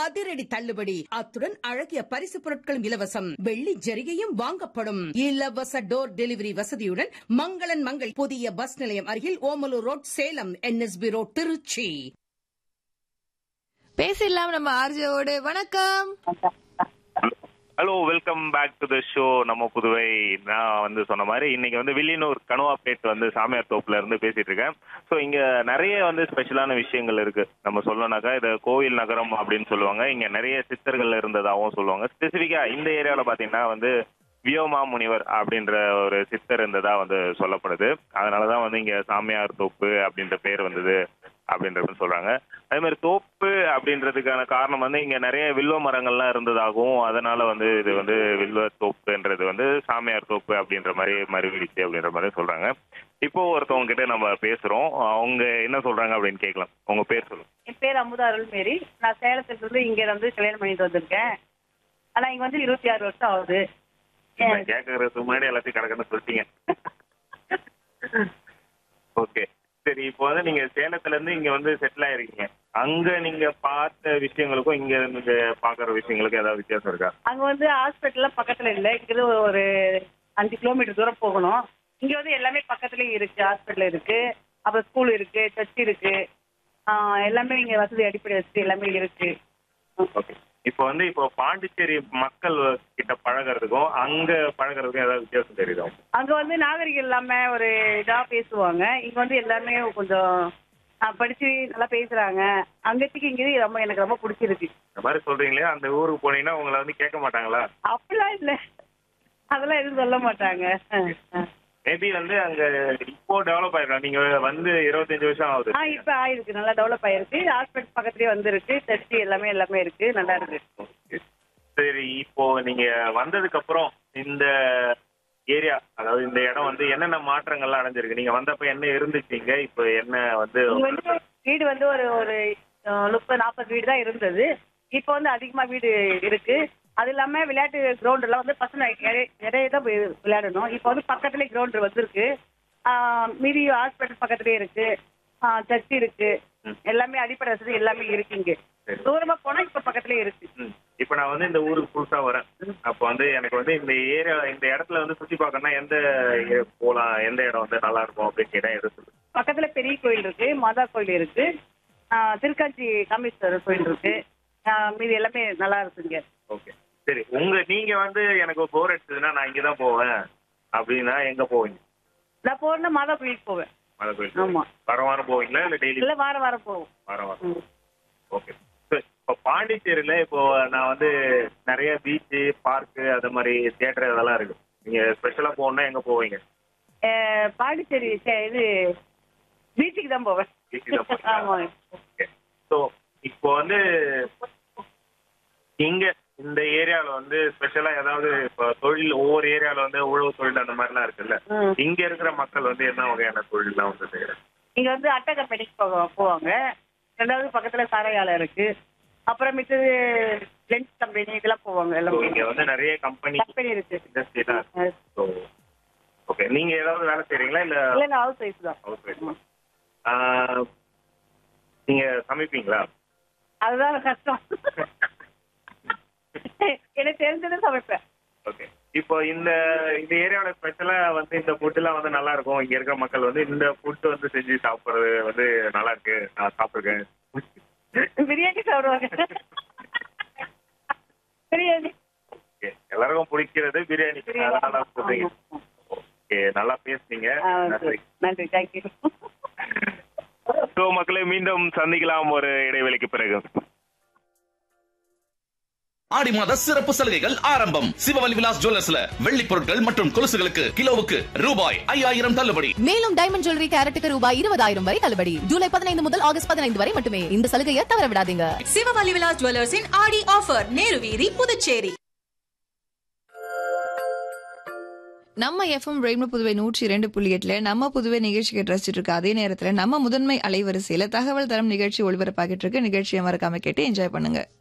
அதிரடி தள்ளுபடி அத்துடன் அழகிய பரிசு பொருட்களும் இலவசம் வெள்ளி ஜரிகையும் வாங்கப்படும் இலவச டோர் டெலிவரி வசதியுடன் மங்களன் மங்கள் புதிய பஸ் நிலையம் அருகில் Omalur road Salem NSB road Trichy பேசிடலாம் நம்ம ஆர்ஜோடு வணக்கம் hello welcome back to the show நம்ம புதுவை நான் வந்து சொன்ன மாதிரி இன்னைக்கு வந்து வில்லியனூர் கணுவாப்பேட் வந்து சாமியார் தோப்புல இருந்து பேசிட்டு இருக்கேன் ஸோ இங்க நிறைய வந்து ஸ்பெஷலான விஷயங்கள் இருக்கு நம்ம சொல்லணும்னாக்கா இது கோவில் நகரம் அப்படின்னு சொல்லுவாங்க இங்க நிறைய சித்தர்கள் இருந்ததாகவும் சொல்லுவாங்க ஸ்பெசிஃபிக்கா இந்த ஏரியாவில் பாத்தீங்கன்னா வந்து வியோமா முனிவர் அப்படின்ற ஒரு சித்தர் இருந்ததா வந்து சொல்லப்படுது அதனாலதான் வந்து இங்க சாமியார் தோப்பு அப்படின்ற பேர் வந்தது அப்படின்றது சொல்றாங்க அதே மாதிரி தோப்பு அப்படின்றதுக்கான காரணம் வந்து இங்க நிறைய வில்வ மரங்கள்லாம் இருந்ததாகவும் அதனால வந்து இது வந்து வில்வ தோப்புன்றது வந்து சாமியார் தோப்பு அப்படின்ற மாதிரி மறுவிடுச்சு அப்படின்ற மாதிரி சொல்றாங்க இப்போ ஒருத்தவங்க கிட்ட நம்ம பேசுறோம் அவங்க என்ன சொல்றாங்க அப்படின்னு கேட்கலாம் உங்க பேர் சொல்லுங்க என் பேர் அமுதா அருள்மேரி நான் சேலத்துல இருந்து இங்க வந்து கல்யாணம் பண்ணிட்டு வந்திருக்கேன் ஆனா இங்க வந்து இருபத்தி ஆறு வருஷம் ஆகுது நான் கேட்கறதுக்கு முன்னாடி எல்லாத்தையும் கிடக்குன்னு சொல்லிட்டீங்க ஓகே சரி இப்போ வந்து நீங்க சேலத்துல இருந்து இங்க வந்து செட்டில் ஆயிருக்கீங்க அங்க நீங்க பார்த்த விஷயங்களுக்கும் இங்க நீங்க பாக்குற விஷயங்களுக்கும் ஏதாவது வித்தியாசம் இருக்கா அங்க வந்து ஹாஸ்பிட்டல்லாம் பக்கத்துல இல்ல இங்க இருந்து ஒரு அஞ்சு கிலோமீட்டர் தூரம் போகணும் இங்க வந்து எல்லாமே பக்கத்துலயே இருக்கு ஹாஸ்பிட்டல் இருக்கு அப்புறம் ஸ்கூல் இருக்கு சர்ச் இருக்கு ஆஹ் எல்லாமே இங்க வசதி அடிப்படை வசதி எல்லாமே இருக்கு ஓகே இப்போ வந்து இப்போ பாண்டிச்சேரி மக்கள் கிட்ட பழகுறதுக்கும் அங்க பழகுறதுக்கும் ஏதாவது வித்தியாசம் தெரியுதா அங்க வந்து நாகரிகம் இல்லாம ஒரு இதா பேசுவாங்க இங்க வந்து எல்லாமே கொஞ்சம் ஆஹ் படிச்சு நல்லா பேசுறாங்க அங்கத்துக்கு இங்க ரொம்ப எனக்கு ரொம்ப பிடிச்சிருக்கு இந்த மாதிரி சொல்றீங்களே அந்த ஊருக்கு போனீங்கன்னா உங்களை வந்து கேட்க மாட்டாங்களா அப்படிலாம் இல்ல அதெல்லாம் எதுவும் சொல்ல மாட்டாங்க மேபி வந்து அங்க இப்போ டெவலப் ஆயிருக்கலாம் நீங்க வந்து இருபத்தஞ்சு வருஷம் ஆகுது ஆ இப்ப ஆயிருக்கு நல்லா டெவலப் ஆயிருக்கு ஹாஸ்பிட்டல் பக்கத்துலயே வந்திருக்கு சர்ச் எல்லாமே எல்லாமே இருக்கு நல்லா இருக்கு Okay. சரி இப்போ நீங்க வந்ததுக்கு அப்புறம் இந்த ஏரியா அதாவது இந்த இடம் வந்து என்னென்ன மாற்றங்கள்லாம் அடைஞ்சிருக்கு நீங்க வந்தப்ப என்ன இருந்துச்சீங்க இப்போ என்ன வந்து இங்க வந்து வீடு வந்து ஒரு ஒரு அஹ், முப்பது நாற்பது வீடு தான் இருந்தது இப்போ வந்து அதிகமா வீடு இருக்கு அது இல்லாம விளையாட்டு கிரவுண்ட் எல்லாம் வந்து பசங்க நிறைய- நிறைய தான் போய் விளையாடணும் இப்போ வந்து பக்கத்துலயே கிரவுண்ட் வந்திருக்கு ஆஹ், மீதி ஹாஸ்பிட்டல் பக்கத்துலயே இருக்கு சர்ச் இருக்கு எல்லாமே அடிப்படை வசதி எல்லாமே இருக்கு இங்க சரி. தூரமா போனா இப்ப பக்கத்துலயே இருக்கு ம். இப்போ நான் வந்து இந்த ஊருக்கு புதுசா வரேன் அப்போ வந்து எனக்கு வந்து இந்த ஏரியா இந்த இடத்துல வந்து சுத்தி பார்க்கணும்னா எந்த ஏ- போலாம் எந்த இடம் வந்து நல்லா இருக்கும் அப்படின்னு கேட்டா எது சொல்லு பக்கத்துல பெரிய கோயில் இருக்கு மாதா கோயில் இருக்கு ஆஹ் திருக்காஞ்சி காமேஸ்வரர் கோயில் இருக்கு ஆஹ் மீதி எல்லாமே நல்லா இருக்குங்க ஓகே சரி உங்க நீங்க வந்து எனக்கு போர் அடிச்சதுன்னா நான் இங்க தான் போவேன் அப்படின்னா எங்க போவீங்க நான் போறேன்னா மாதா கோயிலுக்கு போவேன் மலை கோயில் ஆமா. வாரம் வாரம் போவீங்களா இல்ல டெய்லி இல்ல வாரம் வாரம் போவோம் வாரம் வாரம் ஓகே இப்போ பாண்டிச்சேரியில இப்போ நான் வந்து நிறைய பீச்சு பார்க்கு அது மாதிரி தியேட்டர் இதெல்லாம் இருக்கு நீங்க ஸ்பெஷலா போகணும்னா எங்க போவீங்க ஆஹ் பாண்டிச்சேரி சே- இது பீச்சுக்கு தான் போவேன் Beach தான் போவீங்களா? ஆமா ஓகே ஸோ இப்போ வந்து இங்க இந்த ஏரியால வந்து ஸ்பெஷலா ஏதாவது இப்போ தொழில் ஒவ்வொரு ஏரியால வந்து உழவு தொழில் அந்த மாதிரிலாம் இருக்குல்ல ம். இங்க இருக்கிற மக்கள் வந்து என்ன வகையான தொழில்லாம் வந்து செய்யறாங்க இங்க வந்து அட்டை கம்பெனிக்கு போக- போவாங்க ரெண்டாவது பக்கத்துல சாரையாலை இருக்கு அப்புறம் மிச்சது லென்ஸ் கம்பெனி இதெல்லாம் போவாங்க ஸோ எல்லாம் இங்க வந்து நிறைய கம்பெனி கம்பெனி இருக்கு இண்டஸ்ட்ரிலாம் இருக்கு ஸோ ஓகே நீங்க ஏதாவது வேலை செய்றீங்களா இல்ல இல்ல நான் ஹவுஸ் ஒய்ஃப் தான் ஹவுஸ் ஒய்ஃப் நீங்க சமைப்பீங்களா அதுதான் கஷ்டம் எனக்கு தெரிஞ்சதை சமைப்பேன் ஓகே இப்போ இந்த இந்த ஏரியாவோட ஸ்பெஷலா வந்து இந்த ஃபுட் எல்லாம் வந்து நல்லா இருக்கும் இங்க இருக்கிற மக்கள் வந்து இந்த ஃபுட் வந்து செஞ்சு சாப்பிடுறது வந்து நல்லா இருக்கு நான் சாப்பிட்டுருக்கேன் பிரியாணி சாப்பிடுவாங்க பிரியாணி ஓகே எல்லாருக்கும் பிடிக்கிறது பிரியாணி பிரியாணி அதனால சொல்றீங்க ஆமா. ஓகே நல்லா பேசுனீங்க ஆ, நன்றி நன்றி தேங்க்யூ ஸோ மக்களை மீண்டும் சந்திக்கலாம் ஒரு இடைவெளிக்கு பிறகு ஆடி மாத சிறப்பு சலுகைகள் ஆரம்பம் சிவவலி விலாஸ் ஜுவல்லர்ஸ்ல வெள்ளி பொருட்கள் மற்றும் கொலுசுகளுக்கு கிலோவுக்கு ரூபாய் ஐயாயிரம் தள்ளுபடி மேலும் டைமண்ட் ஜுவல்லரி கேரட்டுக்கு ரூபாய் இருபதாயிரம் வரை தள்ளுபடி ஜூலை பதினைந்து முதல் ஆகஸ்ட் பதினைந்து வரை மட்டுமே இந்த சலுகையை தவற விடாதீங்க சிவவலி விலாஸ் ஜுவல்லர்ஸின் ஆடி ஆஃபர் நேரு வீதி புதுச்சேரி நம்ம எஃப்எம் ரெயின்போ புதுவை நூற்றி இரண்டு புள்ளி எட்டுல நம்ம புதுவை நிகழ்ச்சி கேட்டு ரசிச்சிட்டு இருக்க அதே நேரத்துல நம்ம முதன்மை அலைவரிசையில தகவல் தரம் நிகழ்ச்சி ஒளிபரப்பாகிட்டு இருக்கு நிகழ்ச்சியை மறக்காம கேட்டு என்ஜாய் பண்ணுங்க